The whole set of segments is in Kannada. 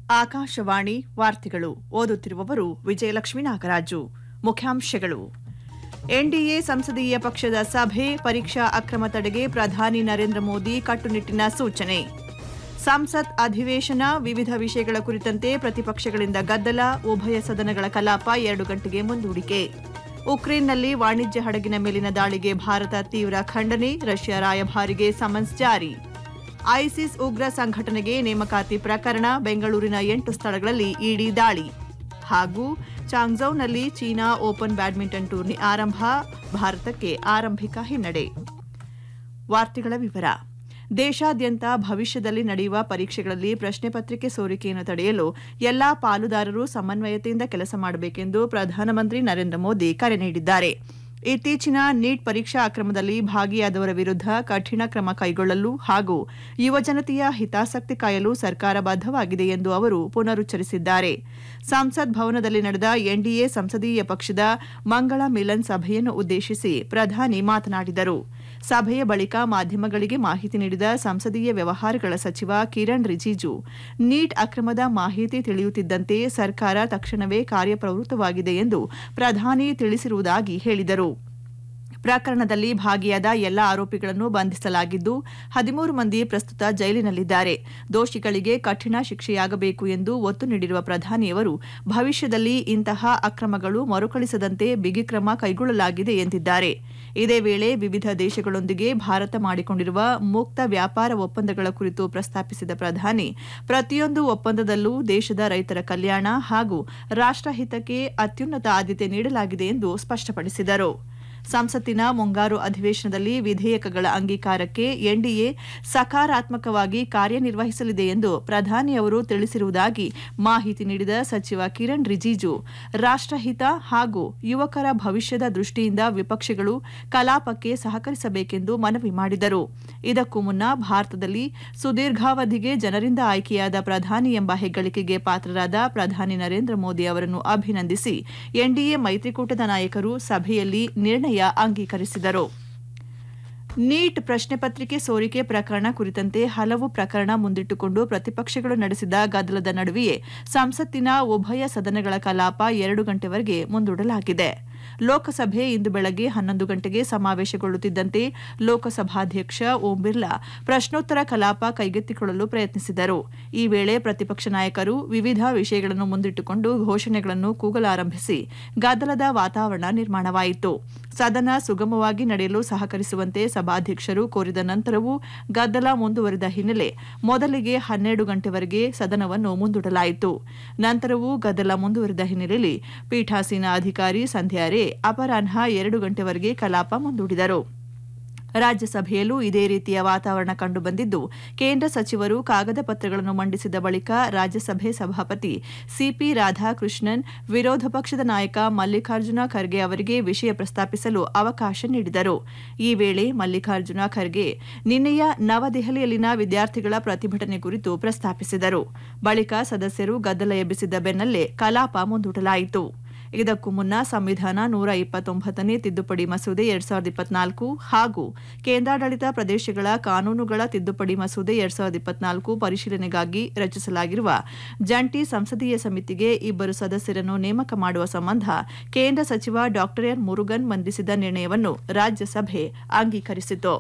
ಆಕಾಶವಾಣಿ ವಾರ್ತೆಗಳು ಓದುತ್ತಿರುವವರು ವಿಜಯಲಕ್ಷ್ಮೀ ನಾಗರಾಜು ಮುಖ್ಯಾಂಶಗಳು ಎನ್ಡಿಎ ಸಂಸದೀಯ ಪಕ್ಷದ ಸಭೆ ಪರೀಕ್ಷಾ ಅಕ್ರಮ ತಡೆಗೆ ಪ್ರಧಾನಿ ನರೇಂದ್ರ ಮೋದಿ ಕಟ್ಟುನಿಟ್ಟಿನ ಸೂಚನೆ ಸಂಸತ್ ಅಧಿವೇಶನ ವಿವಿಧ ವಿಷಯಗಳ ಕುರಿತಂತೆ ಪ್ರತಿಪಕ್ಷಗಳಿಂದ ಗದ್ದಲ ಉಭಯ ಸದನಗಳ ಕಲಾಪ ಎರಡು ಗಂಟೆಗೆ ಮುಂದೂಡಿಕೆ ಉಕ್ರೇನ್ನಲ್ಲಿ ವಾಣಿಜ್ಯ ಹಡಗಿನ ಮೇಲಿನ ದಾಳಿಗೆ ಭಾರತ ತೀವ್ರ ಖಂಡನೆ ರಷ್ಯಾ ರಾಯಭಾರಿಗೆ ಸಮನ್ಸ್ ಜಾರಿ ಐಸಿಸ್ ಉಗ್ರ ಸಂಘಟನೆಗೆ ನೇಮಕಾತಿ ಪ್ರಕರಣ ಬೆಂಗಳೂರಿನ ಎಂಟು ಸ್ಥಳಗಳಲ್ಲಿ ಇಡಿ ದಾಳಿ ಹಾಗೂ ಚಾಂಗ್ಝೌನಲ್ಲಿ ಚೀನಾ ಓಪನ್ ಬ್ಯಾಡ್ಮಿಂಟನ್ ಟೂರ್ನಿ ಆರಂಭ ಭಾರತಕ್ಕೆ ಆರಂಭಿಕ ಹಿನ್ನಡೆ ವಾರ್ತೆಗಳ ವಿವರ ದೇಶಾದ್ಯಂತ ಭವಿಷ್ಯದಲ್ಲಿ ನಡೆಯುವ ಪರೀಕ್ಷೆಗಳಲ್ಲಿ ಪ್ರಶ್ನೆ ಪತ್ರಿಕೆ ಸೋರಿಕೆಯನ್ನು ತಡೆಯಲು ಎಲ್ಲಾ ಪಾಲುದಾರರು ಸಮನ್ವಯತೆಯಿಂದ ಕೆಲಸ ಮಾಡಬೇಕೆಂದು ಪ್ರಧಾನಮಂತ್ರಿ ನರೇಂದ್ರ ಮೋದಿ ಕರೆ ನೀಡಿದ್ದಾರೆ ಇತ್ತೀಚಿನ ನೀಟ್ ಪರೀಕ್ಷಾ ಅಕ್ರಮದಲ್ಲಿ ಭಾಗಿಯಾದವರ ವಿರುದ್ಧ ಕಠಿಣ ಕ್ರಮ ಕೈಗೊಳ್ಳಲು ಹಾಗೂ ಯುವಜನತೆಯ ಹಿತಾಸಕ್ತಿ ಕಾಯಲು ಸರ್ಕಾರ ಬದ್ಧವಾಗಿದೆ ಎಂದು ಅವರು ಪುನರುಚ್ಚರಿಸಿದ್ದಾರೆ ಸಂಸತ್ ಭವನದಲ್ಲಿ ನಡೆದ ಎನ್ಡಿಎ ಸಂಸದೀಯ ಪಕ್ಷದ ಮಂಗಳ ಮಿಲನ್ ಸಭೆಯನ್ನು ಉದ್ದೇಶಿಸಿ ಪ್ರಧಾನಿ ಮಾತನಾಡಿದರು ಸಭೆಯ ಬಳಿಕ ಮಾಧ್ಯಮಗಳಿಗೆ ಮಾಹಿತಿ ನೀಡಿದ ಸಂಸದೀಯ ವ್ಯವಹಾರಗಳ ಸಚಿವ ಕಿರಣ್ ರಿಜಿಜು ನೀಟ್ ಅಕ್ರಮದ ಮಾಹಿತಿ ತಿಳಿಯುತ್ತಿದ್ದಂತೆ ಸರ್ಕಾರ ತಕ್ಷಣವೇ ಕಾರ್ಯಪ್ರವೃತ್ತವಾಗಿದೆ ಎಂದು ಪ್ರಧಾನಿ ತಿಳಿಸಿರುವುದಾಗಿ ಹೇಳಿದರು ಪ್ರಕರಣದಲ್ಲಿ ಭಾಗಿಯಾದ ಎಲ್ಲ ಆರೋಪಿಗಳನ್ನು ಬಂಧಿಸಲಾಗಿದ್ದು ಹದಿಮೂರು ಮಂದಿ ಪ್ರಸ್ತುತ ಜೈಲಿನಲ್ಲಿದ್ದಾರೆ ದೋಷಿಗಳಿಗೆ ಕಠಿಣ ಶಿಕ್ಷೆಯಾಗಬೇಕು ಎಂದು ಒತ್ತು ನೀಡಿರುವ ಪ್ರಧಾನಿಯವರು ಭವಿಷ್ಯದಲ್ಲಿ ಇಂತಹ ಅಕ್ರಮಗಳು ಮರುಕಳಿಸದಂತೆ ಬಿಗಿ ಕ್ರಮ ಕೈಗೊಳ್ಳಲಾಗಿದೆ ಎಂದಿದ್ದಾರೆ ಇದೇ ವೇಳೆ ವಿವಿಧ ದೇಶಗಳೊಂದಿಗೆ ಭಾರತ ಮಾಡಿಕೊಂಡಿರುವ ಮುಕ್ತ ವ್ಯಾಪಾರ ಒಪ್ಪಂದಗಳ ಕುರಿತು ಪ್ರಸ್ತಾಪಿಸಿದ ಪ್ರಧಾನಿ ಪ್ರತಿಯೊಂದು ಒಪ್ಪಂದದಲ್ಲೂ ದೇಶದ ರೈತರ ಕಲ್ಯಾಣ ಹಾಗೂ ರಾಷ್ಟ್ರಹಿತಕ್ಕೆ ಅತ್ಯುನ್ನತ ಆದ್ಯತೆ ನೀಡಲಾಗಿದೆ ಎಂದು ಸ್ಪಷ್ಟಪಡಿಸಿದರು ಸಂಸತ್ತಿನ ಮುಂಗಾರು ಅಧಿವೇಶನದಲ್ಲಿ ವಿಧೇಯಕಗಳ ಅಂಗೀಕಾರಕ್ಕೆ ಎನ್ಡಿಎ ಸಕಾರಾತ್ಮಕವಾಗಿ ಕಾರ್ಯನಿರ್ವಹಿಸಲಿದೆ ಎಂದು ಪ್ರಧಾನಿ ಅವರು ತಿಳಿಸಿರುವುದಾಗಿ ಮಾಹಿತಿ ನೀಡಿದ ಸಚಿವ ಕಿರಣ್ ರಿಜಿಜು ರಾಷ್ಟ್ರಹಿತ ಹಾಗೂ ಯುವಕರ ಭವಿಷ್ಯದ ದೃಷ್ಟಿಯಿಂದ ವಿಪಕ್ಷಗಳು ಕಲಾಪಕ್ಕೆ ಸಹಕರಿಸಬೇಕೆಂದು ಮನವಿ ಮಾಡಿದರು ಇದಕ್ಕೂ ಮುನ್ನ ಭಾರತದಲ್ಲಿ ಸುದೀರ್ಘಾವಧಿಗೆ ಜನರಿಂದ ಆಯ್ಕೆಯಾದ ಪ್ರಧಾನಿ ಎಂಬ ಹೆಗ್ಗಳಿಕೆಗೆ ಪಾತ್ರರಾದ ಪ್ರಧಾನಿ ನರೇಂದ್ರ ಮೋದಿ ಅವರನ್ನು ಅಭಿನಂದಿಸಿ ಎನ್ಡಿಎ ಮೈತ್ರಿಕೂಟದ ನಾಯಕರು ಸಭೆಯಲ್ಲಿ ನಿರ್ಣಯ ಅಂಗೀಕರಿಸಿದರು ನೀಟ್ ಪ್ರಶ್ನೆ ಪತ್ರಿಕೆ ಸೋರಿಕೆ ಪ್ರಕರಣ ಕುರಿತಂತೆ ಹಲವು ಪ್ರಕರಣ ಮುಂದಿಟ್ಟುಕೊಂಡು ಪ್ರತಿಪಕ್ಷಗಳು ನಡೆಸಿದ ಗದ್ದಲದ ನಡುವೆಯೇ ಸಂಸತ್ತಿನ ಉಭಯ ಸದನಗಳ ಕಲಾಪ ಎರಡು ಗಂಟೆವರೆಗೆ ಮುಂದೂಡಲಾಗಿದೆ ಲೋಕಸಭೆ ಇಂದು ಬೆಳಗ್ಗೆ ಹನ್ನೊಂದು ಗಂಟೆಗೆ ಸಮಾವೇಶಗೊಳ್ಳುತ್ತಿದ್ದಂತೆ ಲೋಕಸಭಾಧ್ಯಕ್ಷ ಓಂ ಬಿರ್ಲಾ ಪ್ರಶ್ನೋತ್ತರ ಕಲಾಪ ಕೈಗೆತ್ತಿಕೊಳ್ಳಲು ಪ್ರಯತ್ನಿಸಿದರು ಈ ವೇಳೆ ಪ್ರತಿಪಕ್ಷ ನಾಯಕರು ವಿವಿಧ ವಿಷಯಗಳನ್ನು ಮುಂದಿಟ್ಟುಕೊಂಡು ಘೋಷಣೆಗಳನ್ನು ಕೂಗಲಾರಂಭಿಸಿ ಗದ್ದಲದ ವಾತಾವರಣ ನಿರ್ಮಾಣವಾಯಿತು ಸದನ ಸುಗಮವಾಗಿ ನಡೆಯಲು ಸಹಕರಿಸುವಂತೆ ಸಭಾಧ್ಯಕ್ಷರು ಕೋರಿದ ನಂತರವೂ ಗದ್ದಲ ಮುಂದುವರಿದ ಹಿನ್ನೆಲೆ ಮೊದಲಿಗೆ ಹನ್ನೆರಡು ಗಂಟೆವರೆಗೆ ಸದನವನ್ನು ಮುಂದೂಡಲಾಯಿತು ನಂತರವೂ ಗದ್ದಲ ಮುಂದುವರಿದ ಹಿನ್ನೆಲೆಯಲ್ಲಿ ಪೀಠಾಸೀನ ಅಧಿಕಾರಿ ಸಂಧ್ಯಾ ರೇ ಅಪರಾಹ್ನ ಎರಡು ಗಂಟೆವರೆಗೆ ಕಲಾಪ ಮುಂದೂಡಿದರು ರಾಜ್ಯಸಭೆಯಲ್ಲೂ ಇದೇ ರೀತಿಯ ವಾತಾವರಣ ಕಂಡುಬಂದಿದ್ದು ಕೇಂದ್ರ ಸಚಿವರು ಕಾಗದ ಪತ್ರಗಳನ್ನು ಮಂಡಿಸಿದ ಬಳಿಕ ರಾಜ್ಯಸಭೆ ಸಭಾಪತಿ ಸಿಪಿ ರಾಧಾಕೃಷ್ಣನ್ ವಿರೋಧ ಪಕ್ಷದ ನಾಯಕ ಮಲ್ಲಿಕಾರ್ಜುನ ಖರ್ಗೆ ಅವರಿಗೆ ವಿಷಯ ಪ್ರಸ್ತಾಪಿಸಲು ಅವಕಾಶ ನೀಡಿದರು ಈ ವೇಳೆ ಮಲ್ಲಿಕಾರ್ಜುನ ಖರ್ಗೆ ನಿನ್ನೆಯ ನವದೆಹಲಿಯಲ್ಲಿನ ವಿದ್ಯಾರ್ಥಿಗಳ ಪ್ರತಿಭಟನೆ ಕುರಿತು ಪ್ರಸ್ತಾಪಿಸಿದರು ಬಳಿಕ ಸದಸ್ಯರು ಗದ್ದಲ ಎಬ್ಬಿಸಿದ ಬೆನ್ನಲ್ಲೇ ಕಲಾಪ ಮುಂದೂಡಲಾಯಿತು ಇದಕ್ಕೂ ಮುನ್ನ ಸಂವಿಧಾನ ನೂರ ಇಪ್ಪತ್ತೊಂಬತ್ತನೇ ತಿದ್ದುಪಡಿ ಮಸೂದೆ ಎರಡ್ ಸಾವಿರದ ಇಪ್ಪತ್ನಾಲ್ಕು ಹಾಗೂ ಕೇಂದ್ರಾಡಳಿತ ಪ್ರದೇಶಗಳ ಕಾನೂನುಗಳ ತಿದ್ದುಪಡಿ ಮಸೂದೆ ಎರಡ್ ಸಾವಿರದ ಇಪ್ಪತ್ನಾಲ್ಕು ಪರಿಶೀಲನೆಗಾಗಿ ರಚಿಸಲಾಗಿರುವ ಜಂಟಿ ಸಂಸದೀಯ ಸಮಿತಿಗೆ ಇಬ್ಬರು ಸದಸ್ಯರನ್ನು ನೇಮಕ ಮಾಡುವ ಸಂಬಂಧ ಕೇಂದ್ರ ಸಚಿವ ಡಾ ಎನ್ ಮುರುಗನ್ ಮಂಡಿಸಿದ ನಿರ್ಣಯವನ್ನು ರಾಜ್ಯಸಭೆ ಅಂಗೀಕರಿಸಿತು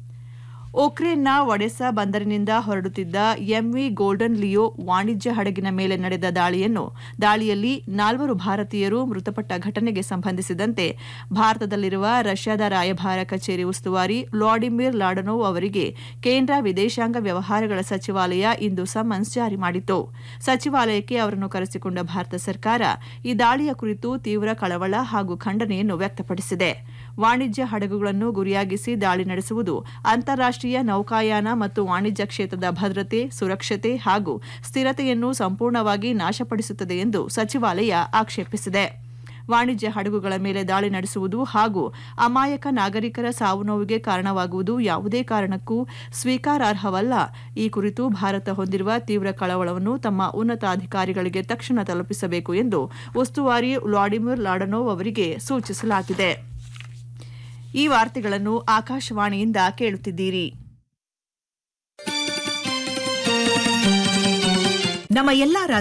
ಉಕ್ರೇನ್ನ ಒಡೆಸಾ ಬಂದರಿನಿಂದ ಹೊರಡುತ್ತಿದ್ದ ಎಂವಿ ಗೋಲ್ಡನ್ ಲಿಯೋ ವಾಣಿಜ್ಯ ಹಡಗಿನ ಮೇಲೆ ನಡೆದ ದಾಳಿಯನ್ನು ದಾಳಿಯಲ್ಲಿ ನಾಲ್ವರು ಭಾರತೀಯರು ಮೃತಪಟ್ಟ ಘಟನೆಗೆ ಸಂಬಂಧಿಸಿದಂತೆ ಭಾರತದಲ್ಲಿರುವ ರಷ್ಯಾದ ರಾಯಭಾರ ಕಚೇರಿ ಉಸ್ತುವಾರಿ ವ್ಲಾಡಿಮಿರ್ ಲಾಡನೋವ್ ಅವರಿಗೆ ಕೇಂದ್ರ ವಿದೇಶಾಂಗ ವ್ಯವಹಾರಗಳ ಸಚಿವಾಲಯ ಇಂದು ಸಮನ್ಸ್ ಜಾರಿ ಮಾಡಿತು ಸಚಿವಾಲಯಕ್ಕೆ ಅವರನ್ನು ಕರೆಸಿಕೊಂಡ ಭಾರತ ಸರ್ಕಾರ ಈ ದಾಳಿಯ ಕುರಿತು ತೀವ್ರ ಕಳವಳ ಹಾಗೂ ಖಂಡನೆಯನ್ನು ವ್ಯಕ್ತಪಡಿಸಿದೆ ವಾಣಿಜ್ಯ ಹಡಗುಗಳನ್ನು ಗುರಿಯಾಗಿಸಿ ದಾಳಿ ನಡೆಸುವುದು ಅಂತಾರಾಷ್ಟೀಯ ನೌಕಾಯಾನ ಮತ್ತು ವಾಣಿಜ್ಯ ಕ್ಷೇತ್ರದ ಭದ್ರತೆ ಸುರಕ್ಷತೆ ಹಾಗೂ ಸ್ಥಿರತೆಯನ್ನು ಸಂಪೂರ್ಣವಾಗಿ ನಾಶಪಡಿಸುತ್ತದೆ ಎಂದು ಸಚಿವಾಲಯ ಆಕ್ಷೇಪಿಸಿದೆ ವಾಣಿಜ್ಯ ಹಡಗುಗಳ ಮೇಲೆ ದಾಳಿ ನಡೆಸುವುದು ಹಾಗೂ ಅಮಾಯಕ ನಾಗರಿಕರ ಸಾವು ನೋವಿಗೆ ಕಾರಣವಾಗುವುದು ಯಾವುದೇ ಕಾರಣಕ್ಕೂ ಸ್ವೀಕಾರಾರ್ಹವಲ್ಲ ಈ ಕುರಿತು ಭಾರತ ಹೊಂದಿರುವ ತೀವ್ರ ಕಳವಳವನ್ನು ತಮ್ಮ ಉನ್ನತ ಅಧಿಕಾರಿಗಳಿಗೆ ತಕ್ಷಣ ತಲುಪಿಸಬೇಕು ಎಂದು ಉಸ್ತುವಾರಿ ವ್ಲಾಡಿಮಿರ್ ಲಾಡನೋವ್ ಅವರಿಗೆ ಸೂಚಿಸಲಾಗಿದೆ ಈ ವಾರ್ತೆಗಳನ್ನು ಆಕಾಶವಾಣಿಯಿಂದ ಕೇಳುತ್ತಿದ್ದೀರಿ ನಮ್ಮ ಎಲ್ಲಾ